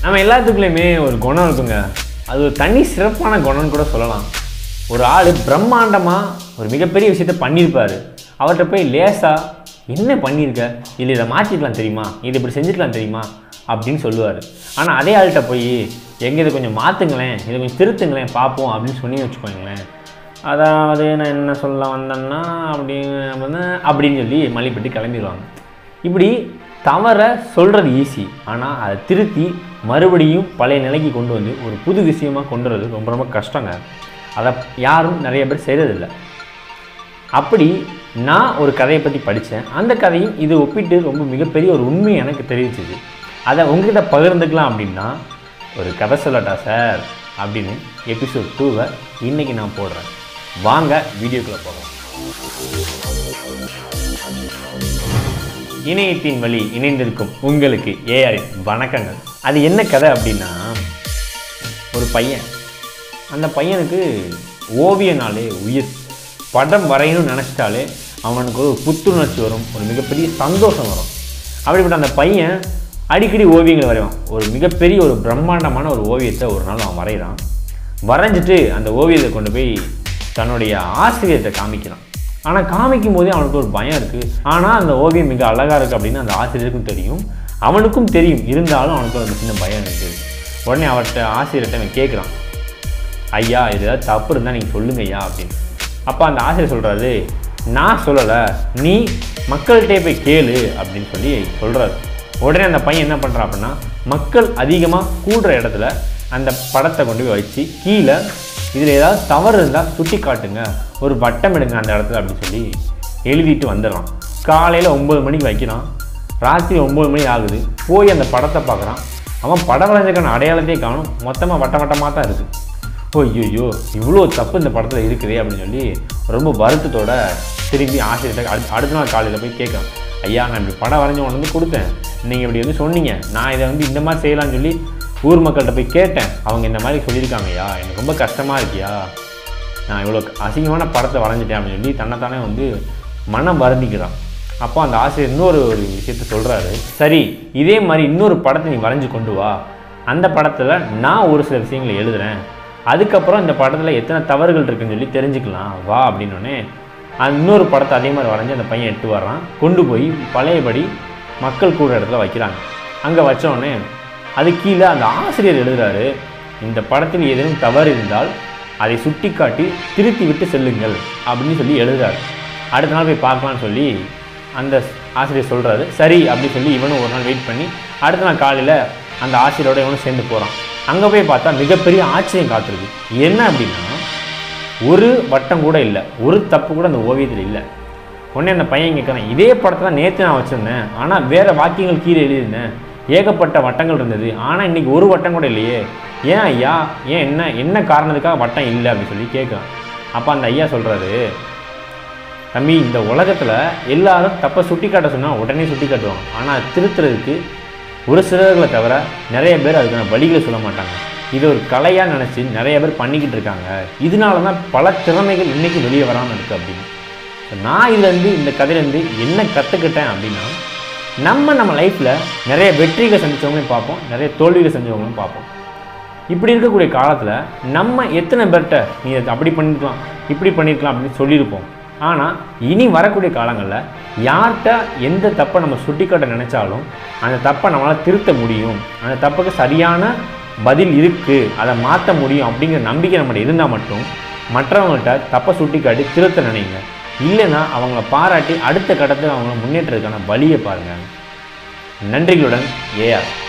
நம்ம எல்லாத்துக்குள்ளேயுமே ஒரு குணம் இருக்குங்க அது ஒரு தனி சிறப்பான குணம்னு கூட சொல்லலாம் ஒரு ஆள் பிரம்மாண்டமாக ஒரு மிகப்பெரிய விஷயத்த பண்ணியிருப்பார் அவர்கிட்ட போய் லேசாக என்ன பண்ணியிருக்க இல்லை இதை மாற்றிக்கலாம் தெரியுமா இது இப்படி செஞ்சுக்கலாம் தெரியுமா அப்படின்னு சொல்லுவார் ஆனால் அதே ஆள்கிட்ட போய் எங்கே இதை கொஞ்சம் மாற்றுங்களேன் இதை கொஞ்சம் திருத்துங்களேன் பார்ப்போம் அப்படின்னு சொல்லி வச்சுக்கோங்களேன் அதாவது நான் என்ன சொல்ல வந்தேன்னா அப்படின்னு அப்படின்னா அப்படின்னு சொல்லி மல்லிப்பட்டி கிளம்பிடுவாங்க இப்படி தவற சொல்கிறது ஈஸி ஆனால் அதை திருத்தி மறுபடியும் பழைய நிலைக்கு கொண்டு வந்து ஒரு புது விஷயமா கொண்டு வரது ரொம்ப ரொம்ப கஷ்டங்க அதை யாரும் நிறைய பேர் செய்கிறதில்ல அப்படி நான் ஒரு கதையை பற்றி படித்தேன் அந்த கதையும் இது ஒப்பிட்டு ரொம்ப மிகப்பெரிய ஒரு உண்மை எனக்கு தெரிவிச்சுது அதை உங்ககிட்ட பகிர்ந்துக்கலாம் அப்படின்னா ஒரு கதை சொல்லட்டா சார் அப்படின்னு எபிசோட் டூவை இன்றைக்கி நான் போடுறேன் வாங்க வீடியோக்குள்ளே போகலாம் இணையத்தின் வழி இணைந்திருக்கும் உங்களுக்கு ஏஆரின் வணக்கங்கள் அது என்ன கதை அப்படின்னா ஒரு பையன் அந்த பையனுக்கு ஓவியனாலே உயிர் படம் வரையணும்னு நினச்சிட்டாலே அவனுக்கு ஒரு புத்துணர்ச்சி வரும் ஒரு மிகப்பெரிய சந்தோஷம் வரும் அப்படிப்பட்ட அந்த பையன் அடிக்கடி ஓவியங்களை வரைவான் ஒரு மிகப்பெரிய ஒரு பிரம்மாண்டமான ஒரு ஓவியத்தை ஒரு நாள் அவன் வரைகிறான் வரைஞ்சிட்டு அந்த ஓவியத்தை கொண்டு போய் தன்னுடைய ஆசிரியர்கிட்ட காமிக்கிறான் ஆனால் காமிக்கும் போதே அவனுக்கு ஒரு பயம் இருக்குது ஆனால் அந்த ஓவியம் மிக அழகாக இருக்குது அப்படின்னு அந்த ஆசிரியருக்கும் தெரியும் அவனுக்கும் தெரியும் இருந்தாலும் அவனுக்கு ஒரு சின்ன பயம் இருக்குது உடனே அவர்கிட்ட ஆசிரியர்கிட்ட அவன் கேட்குறான் ஐயா இது ஏதாவது தப்பு இருந்தால் நீங்கள் சொல்லுங்க ஐயா அப்படின்னு அப்போ அந்த ஆசிரியர் சொல்கிறாரு நான் சொல்லலை நீ மக்கள்கிட்டே போய் கேளு அப்படின்னு சொல்லி சொல்கிறாரு உடனே அந்த பையன் என்ன பண்ணுறான் அப்படின்னா மக்கள் அதிகமாக கூடுற இடத்துல அந்த படத்தை கொண்டு போய் வச்சு கீழே இதில் ஏதாவது தவறு இருந்தால் சுட்டி காட்டுங்க ஒரு வட்டம் எடுங்க அந்த இடத்துல அப்படின்னு சொல்லி எழுதிட்டு வந்துடுறான் காலையில் ஒம்பது மணிக்கு வைக்கிறான் ராத்திரி ஒம்பது மணி ஆகுது போய் அந்த படத்தை பார்க்குறான் அவன் படம் வரைஞ்சதுக்கான அடையாளத்தையே காணும் மொத்தமாக வட்ட வட்டமாக தான் இருக்குது ஓ ஐயோ இவ்வளோ தப்பு இந்த படத்தில் இருக்குதே அப்படின்னு சொல்லி ரொம்ப வருத்தத்தோட திரும்பி ஆசிரியர்கிட்ட அடுத்த அடுத்த நாள் காலையில் போய் கேட்குறேன் ஐயா நான் இப்படி படம் வரைஞ்ச உடனே வந்து கொடுத்தேன் நீங்கள் இப்படி வந்து சொன்னீங்க நான் இதை வந்து இந்த மாதிரி செய்யலாம்னு சொல்லி ஊர் மக்கள்கிட்ட போய் கேட்டேன் அவங்க இந்த மாதிரி சொல்லியிருக்காங்க ஐயா எனக்கு ரொம்ப கஷ்டமாக இருக்கியா நான் இவ்வளோ அசிங்கமான படத்தை வரைஞ்சிட்டேன் அப்படின்னு சொல்லி தன்னைத்தானே வந்து மனம் வருந்திக்கிறான் அப்போ அந்த ஆசிரியர் இன்னொரு ஒரு விஷயத்த சொல்கிறாரு சரி இதே மாதிரி இன்னொரு படத்தை நீ வரைஞ்சி கொண்டு வா அந்த படத்தில் நான் ஒரு சில விஷயங்களை எழுதுகிறேன் அதுக்கப்புறம் இந்த படத்தில் எத்தனை தவறுகள் இருக்குன்னு சொல்லி தெரிஞ்சுக்கலாம் வா அப்படின்னோடனே அந்த இன்னொரு படத்தை அதே மாதிரி வரைஞ்சி அந்த பையன் எட்டு வர்றான் கொண்டு போய் பழையபடி மக்கள் கூட இடத்துல வைக்கிறாங்க அங்கே வச்சோடனே அது கீழே அந்த ஆசிரியர் எழுதுறாரு இந்த படத்தில் ஏதேனும் தவறு இருந்தால் அதை சுட்டிக்காட்டி திருத்தி விட்டு செல்லுங்கள் அப்படின்னு சொல்லி எழுதுறாரு அடுத்த நாள் போய் பார்க்கலாம்னு சொல்லி அந்த ஆசிரியர் சொல்கிறாரு சரி அப்படின்னு சொல்லி இவனும் ஒரு நாள் வெயிட் பண்ணி அடுத்த நாள் காலையில் அந்த ஆசிரியரோட இவனும் சேர்ந்து போகிறான் அங்கே போய் பார்த்தா மிகப்பெரிய ஆச்சரியம் காத்திருக்கு என்ன அப்படின்னா ஒரு வட்டம் கூட இல்லை ஒரு தப்பு கூட அந்த ஓவியத்தில் இல்லை உடனே அந்த பையன் கேட்குறான் இதே படத்தை தான் நேற்று நான் வச்சுருந்தேன் ஆனால் வேறு வாக்கியங்கள் கீழே எழுதியிருந்தேன் ஏகப்பட்ட வட்டங்கள் இருந்தது ஆனால் இன்றைக்கி ஒரு வட்டம் கூட இல்லையே ஏன் ஐயா ஏன் என்ன என்ன காரணத்துக்காக வட்டம் இல்லை அப்படின்னு சொல்லி கேட்குறான் அப்போ அந்த ஐயா சொல்கிறாரு தம்பி இந்த உலகத்தில் எல்லாரும் தப்பை சுட்டி காட்ட சொன்னால் உடனே சுட்டி காட்டுவாங்க ஆனால் திருத்துறதுக்கு ஒரு சிலர்களை தவிர நிறைய பேர் அதுக்கான வழிகளை சொல்ல மாட்டாங்க இது ஒரு கலையாக நினச்சி நிறைய பேர் பண்ணிக்கிட்டு இருக்காங்க இதனால தான் பல திறமைகள் இன்றைக்கி வெளியே வராமல் இருக்குது அப்படின்னு So, நான் இதுலேருந்து இந்த கதையிலேருந்து என்ன கற்றுக்கிட்டேன் அப்படின்னா நம்ம நம்ம லைஃப்பில் நிறைய வெற்றிகளை செஞ்சவங்களையும் பார்ப்போம் நிறைய தோல்விகளை செஞ்சவங்களையும் பார்ப்போம் இப்படி இருக்கக்கூடிய காலத்தில் நம்ம எத்தனை பேர்கிட்ட நீ அதை அப்படி பண்ணிருக்கலாம் இப்படி பண்ணியிருக்கலாம் அப்படின்னு சொல்லியிருப்போம் ஆனால் இனி வரக்கூடிய காலங்களில் யார்கிட்ட எந்த தப்பை நம்ம சுட்டிக்காட்ட நினச்சாலும் அந்த தப்பை நம்மளால் திருத்த முடியும் அந்த தப்புக்கு சரியான பதில் இருக்குது அதை மாற்ற முடியும் அப்படிங்கிற நம்பிக்கை நம்மகிட்ட இருந்தால் மட்டும் மற்றவங்கள்ட்ட தப்பை சுட்டிக்காட்டி திருத்த நினைங்க இல்லைன்னா அவங்கள பாராட்டி அடுத்த கட்டத்தில் அவங்கள முன்னேற்றத்துக்கான வழியை பாருங்கள் நன்றிகளுடன் ஏஆர்